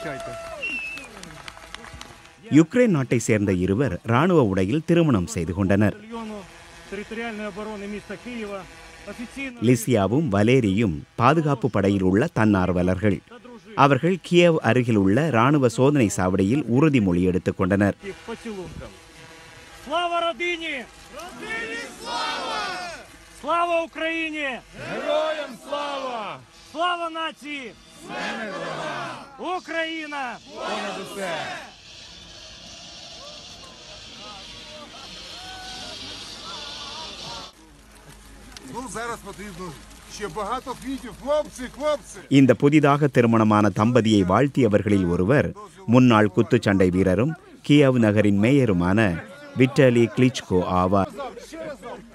Прощайте. Ukraine நாட்டை சேர்ந்த இருவர் ராணுவ உடையில் திருமணம் செய்து கொண்டனர் Батальйону територіальної оборони міста Києва. Офіційно லிசியாவும் வலேரியும் பாதுகாப்பு படையில் உள்ள தன்னார்வலர்கள் та дружина. அவர்கள் கியவ் அருகில் உள்ள ராணுவ சோதனை சாவடியில் உறுதிமொழி எடுத்துக் கொண்டனர் Їх поцілунком. Слава родині! Родині слава! Слава Україні! Героям слава! Слава нації! Україна! Понад усе! Ну зараз потрібно ще багато квітів. Хлопці, хлопці! இந்த புதிதாக திருமணமான தம்பதியை வாழ்த்தியவர்களில் ஒருவர் முன்னாள் குத்துச்சண்டை வீரரும் கியவ் நகரின் மேயருமான விட்டலி கிளிச்கோ ஆவார் Ще разок!